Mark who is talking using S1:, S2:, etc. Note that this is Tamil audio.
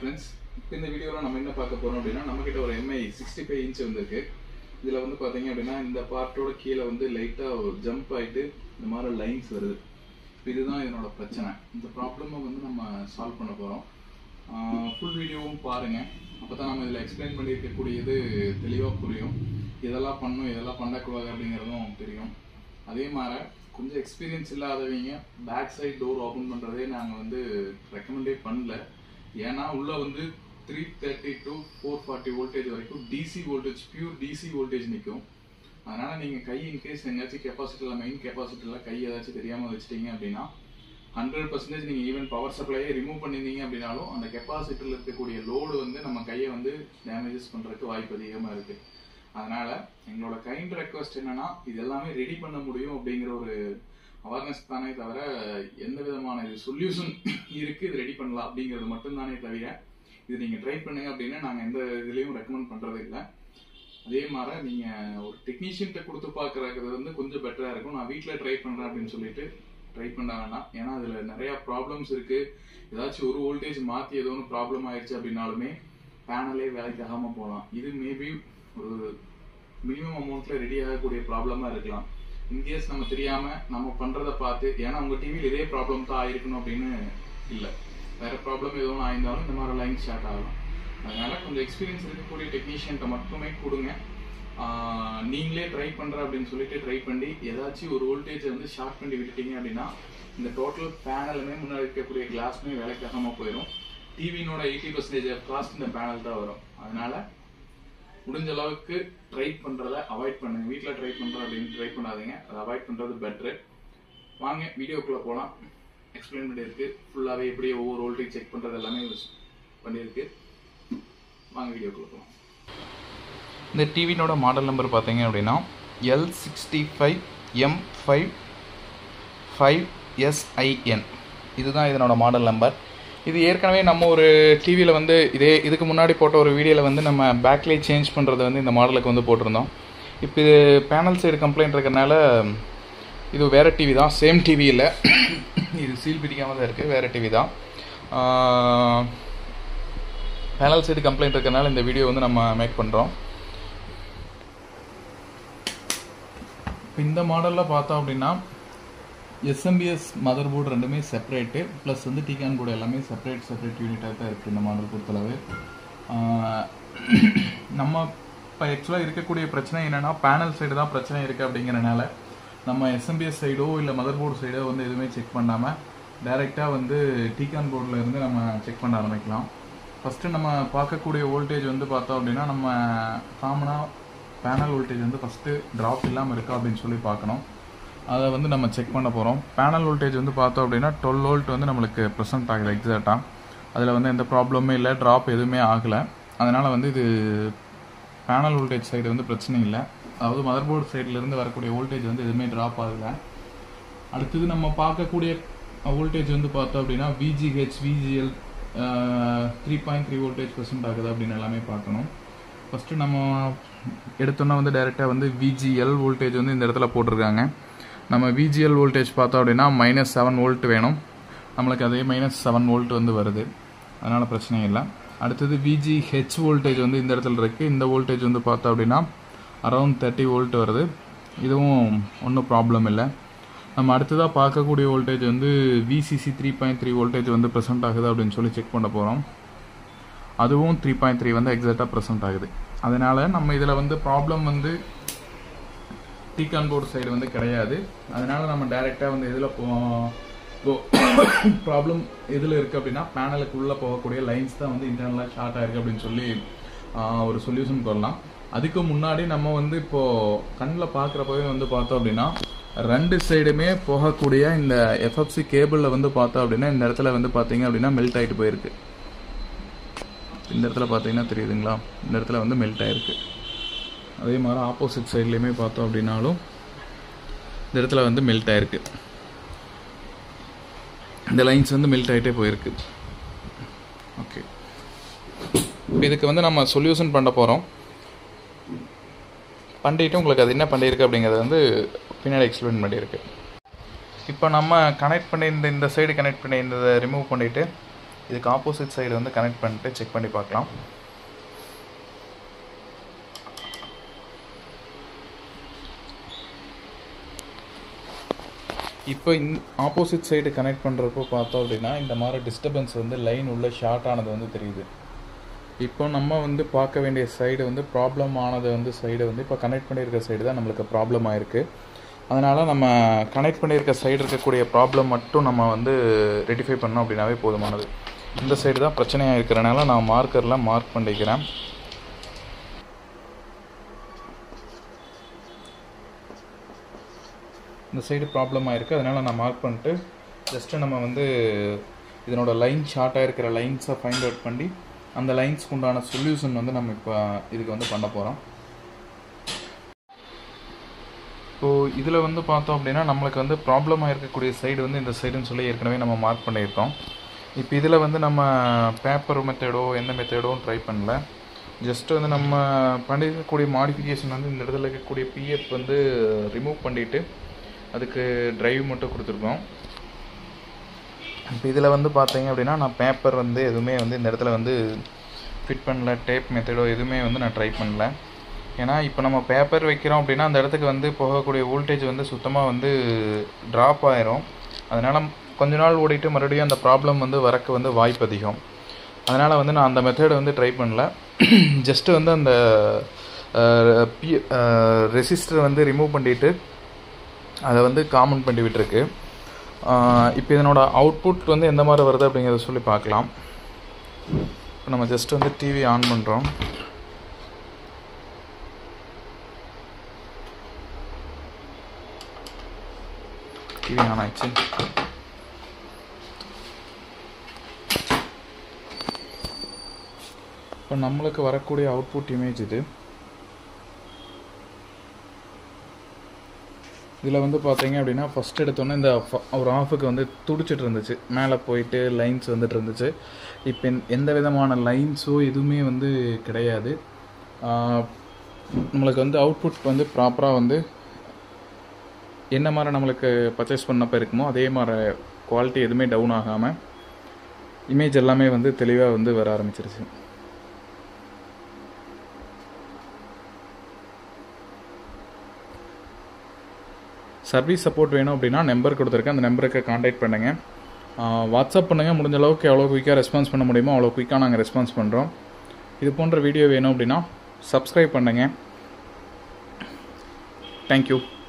S1: ஃப்ரெண்ட்ஸ் இப்போ இந்த வீடியோவில் நம்ம என்ன பார்க்க போகிறோம் அப்படின்னா நம்மக்கிட்ட ஒரு எம்ஐ சிக்ஸ்டி ஃபைவ் இன்ச் வந்திருக்கு இதில் வந்து பார்த்தீங்க அப்படின்னா இந்த பார்ட்டோட கீழே வந்து லைட்டாக ஜம்ப் ஆகிட்டு இந்த மாதிரி லைன்ஸ் வருது இப்போ இதுதான் இதனோட பிரச்சனை இந்த ப்ராப்ளமை வந்து நம்ம சால்வ் பண்ண போகிறோம் ஃபுல் வீடியோவும் பாருங்கள் அப்போ தான் நம்ம இதில் எக்ஸ்பிளைன் பண்ணியிருக்கக்கூடியது தெளிவாக புரியும் இதெல்லாம் பண்ணும் இதெல்லாம் பண்ணக்கூடாது அப்படிங்கிறதும் தெரியும் அதே மாதிரி கொஞ்சம் எக்ஸ்பீரியன்ஸ் இல்லாதவங்க பேக் சைடு டோர் ஓப்பன் பண்ணுறதே நாங்கள் வந்து ரெக்கமெண்டே பண்ணல ஏன்னா உள்ளே வந்து three thirty to four forty voltage வரைக்கும் D C voltage pure D C voltage நிற்கும் அதனால் நீங்கள் கை இன்கேஸ் எங்கேயாச்சும் கெப்பாசிட்டியில் மெயின் கெப்பாசிட்டியில் கை ஏதாச்சும் தெரியாமல் வச்சிட்டீங்க அப்படின்னா ஹண்ட்ரட் பர்சன்டேஜ் நீங்கள் ஈவன் பவர் சப்ளையே ரிமூவ் பண்ணியிருந்தீங்க அப்படின்னாலும் அந்த கெப்பாசிட்டியில் இருக்கக்கூடிய லோடு வந்து நம்ம கையை வந்து டேமேஜஸ் பண்ணுறதுக்கு வாய்ப்பு அதிகமாக இருக்குது அதனால எங்களோட கைண்ட் ரெக்வஸ்ட் என்னன்னா இது எல்லாமே ரெடி பண்ண முடியும் அப்படிங்கிற ஒரு அவேர்னஸ் தானே தவிர எந்த விதமான இது சொல்யூஷன் இருக்கு இது ரெடி பண்ணலாம் அப்படிங்கிறது மட்டும்தானே தவிர இது நீங்க ட்ரை பண்ணுங்க அப்படின்னு நாங்க எந்த இதுலயும் ரெக்கமெண்ட் பண்றது இல்லை அதே மாதிரி நீங்க ஒரு டெக்னீஷியன்கிட்ட கொடுத்து பார்க்கறது வந்து கொஞ்சம் பெட்டரா இருக்கும் நான் வீட்டில் ட்ரை பண்றேன் அப்படின்னு சொல்லிட்டு ட்ரை பண்ண வேணாம் ஏன்னா அதுல நிறைய ப்ராப்ளம்ஸ் இருக்கு ஏதாச்சும் ஒரு வோல்டேஜ் மாத்தி ஏதோ ஒன்று ப்ராப்ளம் ஆயிடுச்சு அப்படின்னாலுமே பேனலே வேலைக்கு ஆகாம போகலாம் இது மேபி ஒரு மினிமம் அமௌண்ட்ல ரெடி ஆகக்கூடிய ப்ராப்ளமா இருக்கலாம் இன்கேஸ் நம்ம தெரியாம நம்ம பண்றத பார்த்து ஏன்னா உங்க டிவியில் இதே ப்ராப்ளம் தான் ஆயிருக்கணும் அப்படின்னு இல்லை வேற ப்ராப்ளம் எதுவும் ஆயிருந்தாலும் இந்த மாதிரி லைன் ஸ்டார்ட் ஆகலாம் அதனால கொஞ்சம் எக்ஸ்பீரியன்ஸ் இருக்கக்கூடிய டெக்னீஷியன்ட்ட மட்டுமே கொடுங்க ஆஹ் நீங்களே ட்ரை பண்ற அப்படின்னு சொல்லிட்டு ட்ரை பண்ணி ஏதாச்சும் ஒரு வோல்டேஜை வந்து ஷார்ட் பண்ணி விட்டுட்டீங்க அப்படின்னா இந்த டோட்டல் பேனலுமே முன்னாடி இருக்கக்கூடிய கிளாஸ்மே வேலைக்காகாம போயிடும் டிவினோட எயிட்டி பர்சன்டேஜ் காஸ்ட் இந்த பேனல் தான் வரும் அதனால முடிஞ்ச அளவுக்கு ட்ரை பண்றத அவாய்ட் பண்ணுங்க வீட்டில் ட்ரை பண்ற அப்படின்னு ட்ரை பண்ணாதீங்க அதை அவாய்ட் பண்றது பெட்ரு வாங்க வீடியோக்குள்ள போகலாம் எக்ஸ்பிளைன் பண்ணியிருக்கு ஃபுல்லாகவே எப்படி ஒவ்வொரு வோல்டேஜ் செக் பண்றது எல்லாமே பண்ணியிருக்கு வாங்க வீடியோக்குள்ள போகலாம் இந்த டிவினோட மாடல் நம்பர் பார்த்தீங்க அப்படின்னா L sixty five M five five S I N இதுதான் இதனோட மாடல் நம்பர் இது ஏற்கனவே நம்ம ஒரு டிவியில் வந்து இதே இதுக்கு முன்னாடி போட்ட ஒரு வீடியோவில் வந்து நம்ம பேக்லைட் சேஞ்ச் பண்ணுறது வந்து இந்த மாடலுக்கு வந்து போட்டிருந்தோம் இப்போ இது பேனல் சைடு கம்ப்ளைண்ட் இருக்கிறனால இது வேறு டிவி தான் சேம் டிவி இல்லை இது சீல் பிடிக்காம தான் இருக்குது வேறு டிவி தான் பேனல் சைடு கம்ப்ளைண்ட் இருக்கிறனால இந்த வீடியோ வந்து நம்ம மேக் பண்ணுறோம் இப்போ இந்த மாடலில் பார்த்தோம் அப்படின்னா எஸ்எம்பிஎஸ் மதர் போர்டு ரெண்டுமே செப்பரேட்டு ப்ளஸ் வந்து டிகான் போர்டு எல்லாமே செப்பரேட் செப்பரேட் யூனிட்டாக தான் இருக்குது இந்த மாடல் பொறுத்தளவு ஆஹ் நம்ம இப்போ ஆக்சுவலாக இருக்கக்கூடிய பிரச்சனை என்னென்னா பேனல் சைடு தான் பிரச்சனை இருக்குது அப்படிங்கிறனால நம்ம எஸ்எம்பிஎஸ் சைடோ இல்லை மதர் போர்டு சைடோ வந்து எதுவுமே செக் பண்ணாமல் டைரெக்டாக வந்து டிகான் போர்டில் இருந்து நம்ம செக் பண்ண ஆரம்பிக்கலாம் ஃபஸ்ட்டு நம்ம பார்க்கக்கூடிய வோல்டேஜ் வந்து பார்த்தோம் அப்படின்னா நம்ம காமனாக பேனல் வோல்டேஜ் வந்து ஃபஸ்ட்டு ட்ராப் இல்லாமல் இருக்கா அப்படின்னு சொல்லி பார்க்கணும் அதை வந்து நம்ம செக் பண்ண போகிறோம் பேனல் வோல்டேஜ் வந்து பார்த்தோம் அப்படின்னா டுவெல் வோல்ட் வந்து நம்மளுக்கு ப்ரெசென்ட் ஆகுது எக்ஸாக்டாக அதில் வந்து எந்த ப்ராப்ளமே இல்லை ட்ராப் எதுவுமே ஆகலை அதனால் வந்து இது பேனல் வோல்டேஜ் சைடு வந்து பிரச்சனை இல்லை அதாவது மதர் போர்டு சைட்லேருந்து வரக்கூடிய வோல்டேஜ் வந்து எதுவுமே ட்ராப் ஆகலை அடுத்தது நம்ம பார்க்கக்கூடிய வோல்டேஜ் வந்து பார்த்தோம் அப்படின்னா V G H V G L three point three voltage percent ஆகுது அப்படின்னு எல்லாமே பார்க்கணும் ஃபஸ்ட்டு நம்ம எடுத்தோன்னா வந்து டைரெக்டாக வந்து விஜிஎல் வோல்டேஜ் வந்து இந்த இடத்துல போட்டிருக்காங்க நம்ம விஜிஎல் வோல்டேஜ் பார்த்தோம் அப்படின்னா மைனஸ் செவன் வோல்ட் வேணும் நம்மளுக்கு அதே மைனஸ் செவன் வோல்ட் வந்து வருது அதனால் பிரச்சனை இல்லை அடுத்தது விஜிஹெச் வோல்டேஜ் வந்து இந்த இடத்துல இருக்குது இந்த வோல்டேஜ் வந்து பார்த்தோம் அப்படின்னா அரௌண்ட் தேர்ட்டி வோல்ட் வருது இதுவும் ஒன்றும் ப்ராப்ளம் இல்லை நம்ம அடுத்ததாக பார்க்கக்கூடிய வோல்டேஜ் வந்து V C C three point three voltage வந்து ப்ரெசென்ட் ஆகுது அப்படின்னு சொல்லி செக் பண்ண போகிறோம் அதுவும் த்ரீ பாயிண்ட் த்ரீ வந்து எக்ஸாக்டாக ப்ரெசென்ட் ஆகுது அதனால் நம்ம இதில் வந்து ப்ராப்ளம் வந்து டீகான் போர்டு சைடு வந்து கிடையாது அதனால் நம்ம டைரெக்டாக வந்து எதில் போ ப்ராப்ளம் எதில் இருக்குது அப்படின்னா பேனலுக்கு உள்ளே போகக்கூடிய லைன்ஸ் தான் வந்து இன்டர்னலாக ஷார்ட் ஆயிருக்கு அப்படின்னு சொல்லி ஒரு சொல்யூஷன் சொல்லலாம் அதுக்கு முன்னாடி நம்ம வந்து இப்போது கண்ணில் பார்க்குறப்பவே வந்து பார்த்தோம் அப்படின்னா ரெண்டு சைடுமே போகக்கூடிய இந்த எஃப்எஃப்சி கேபிளில் வந்து பார்த்தோம் அப்படின்னா இந்த இடத்துல வந்து பார்த்தீங்க அப்படின்னா மெல்ட் ஆகிட்டு போயிருக்கு இந்த இடத்துல பார்த்தீங்கன்னா தெரியுதுங்களா இந்த இடத்துல வந்து மெல்ட் ஆயிருக்கு அதே மாதிரி ஆப்போசிட் சைட்லேயுமே பார்த்தோம் அப்படின்னாலும் இந்த இடத்துல வந்து மெல்ட் ஆயிருக்கு இந்த லைன்ஸ் வந்து மெல்ட் ஆகிட்டே போயிருக்கு ஓகே இதுக்கு வந்து நம்ம சொல்யூஷன் பண்ண போகிறோம் பண்ணிட்டு உங்களுக்கு அது என்ன பண்ணியிருக்கு அப்படிங்கிறத வந்து பின்னாடி எக்ஸ்பிளைன் பண்ணியிருக்கு இப்போ நம்ம கனெக்ட் பண்ணியிருந்த இந்த சைடு கனெக்ட் பண்ணியிருந்ததை ரிமூவ் பண்ணிவிட்டு இதுக்கு ஆப்போசிட் சைடு வந்து கனெக்ட் பண்ணிட்டு செக் பண்ணி பார்க்கலாம் இப்போ இந் ஆப்போசிட் சைடு கனெக்ட் பண்ணுறப்போ பார்த்தோம் அப்படின்னா இந்த மாதிரி டிஸ்டர்பன்ஸ் வந்து லைன் உள்ள ஷார்ட் ஆனது வந்து தெரியுது இப்போ நம்ம வந்து பார்க்க வேண்டிய சைடு வந்து ப்ராப்ளம் ஆனது வந்து சைடு வந்து இப்போ கனெக்ட் பண்ணியிருக்க சைடு தான் நம்மளுக்கு ப்ராப்ளம் ஆயிருக்கு அதனால் நம்ம கனெக்ட் பண்ணியிருக்க சைடு இருக்கக்கூடிய ப்ராப்ளம் மட்டும் நம்ம வந்து ரெட்டிஃபை பண்ணோம் அப்படின்னாவே போதுமானது இந்த சைடு தான் பிரச்சனையாக இருக்கிறனால நான் மார்க்கரில் மார்க் பண்ணிக்கிறேன் இந்த சைடு ப்ராப்ளம் ஆயிருக்கு அதனால் நான் மார்க் பண்ணிட்டு ஜஸ்ட்டு நம்ம வந்து இதனோட லைன் ஷார்ட்டாக இருக்கிற லைன்ஸை ஃபைண்ட் அவுட் பண்ணி அந்த லைன்ஸ்க்கு உண்டான சொல்யூஷன் வந்து நம்ம இப்போ இதுக்கு வந்து பண்ண போகிறோம் ஸோ இதில் வந்து பார்த்தோம் அப்படின்னா நம்மளுக்கு வந்து ப்ராப்ளமாக இருக்கக்கூடிய சைடு வந்து இந்த சைடுன்னு சொல்லி ஏற்கனவே நம்ம மார்க் பண்ணியிருக்கோம் இப்போ இதில் வந்து நம்ம பேப்பர் மெத்தடோ எந்த மெத்தடோ ட்ரை பண்ணல ஜஸ்ட் வந்து நம்ம பண்ணியிருக்கக்கூடிய மாடிஃபிகேஷன் வந்து இந்த இடத்துல இருக்கக்கூடிய பிஎஃப் வந்து ரிமூவ் பண்ணிவிட்டு அதுக்கு ட்ரைவ் மட்டும் கொடுத்துருக்கோம் இப்போ இதில் வந்து பார்த்தீங்க அப்படின்னா நான் பேப்பர் வந்து எதுவுமே வந்து இந்த இடத்துல வந்து ஃபிட் பண்ணல டேப் மெத்தடோ எதுவுமே வந்து நான் ட்ரை பண்ணல ஏன்னா இப்போ நம்ம பேப்பர் வைக்கிறோம் அப்படின்னா அந்த இடத்துக்கு வந்து போகக்கூடிய வோல்டேஜ் வந்து சுத்தமாக வந்து ட்ராப் ஆயிரும் அதனால் கொஞ்ச நாள் ஓடிட்டு மறுபடியும் அந்த ப்ராப்ளம் வந்து வரக்கு வந்து வாய்ப்பு அதிகம் அதனால் வந்து நான் அந்த மெத்தடை வந்து ட்ரை பண்ணல ஜஸ்ட்டு வந்து அந்த பி ரெசிஸ்டர் வந்து ரிமூவ் பண்ணிவிட்டு அதை வந்து காமன் பண்ணி விட்டுருக்கு இப்போ இதனோட அவுட்புட் வந்து எந்த மாதிரி வருது அப்படிங்கிறத சொல்லி பார்க்கலாம் இப்போ நம்ம ஜஸ்ட் வந்து டிவி ஆன் பண்ணுறோம் டிவி ஆன் ஆயிடுச்சு இப்போ நம்மளுக்கு வரக்கூடிய அவுட்புட் இமேஜ் இது இதில் வந்து பார்த்தீங்க அப்படின்னா ஃபஸ்ட் எடுத்தோன்னே இந்த ஒரு ஆஃபுக்கு வந்து துடிச்சிட்டு இருந்துச்சு மேலே போயிட்டு லைன்ஸ் வந்துட்டு இருந்துச்சு இப்போ எந்த விதமான லைன்ஸோ எதுவுமே வந்து கிடையாது நம்மளுக்கு வந்து அவுட்புட் வந்து ப்ராப்பராக வந்து என்ன மாதிரி நம்மளுக்கு பர்ச்சேஸ் பண்ணப்போ இருக்குமோ அதே மாதிரி குவாலிட்டி எதுவுமே டவுன் ஆகாமல் இமேஜ் எல்லாமே வந்து தெளிவாக வந்து வர ஆரம்பிச்சிருச்சு சர்வீஸ் சப்போர்ட் வேணும் அப்படின்னா நம்பர் கொடுத்துருக்கேன் அந்த நம்பருக்கு காண்டாக்ட் பண்ணுங்கள் வாட்ஸ்அப் பண்ணுங்கள் முடிஞ்ச அளவுக்கு எவ்வளோ குயிக்காக ரெஸ்பான்ஸ் பண்ண முடியுமோ அவ்வளோ குயிக்காக நாங்கள் ரெஸ்பான்ஸ் பண்ணுறோம் இது போன்ற வீடியோ வேணும் அப்படின்னா சப்ஸ்கிரைப் பண்ணுங்கள் தேங்க்யூ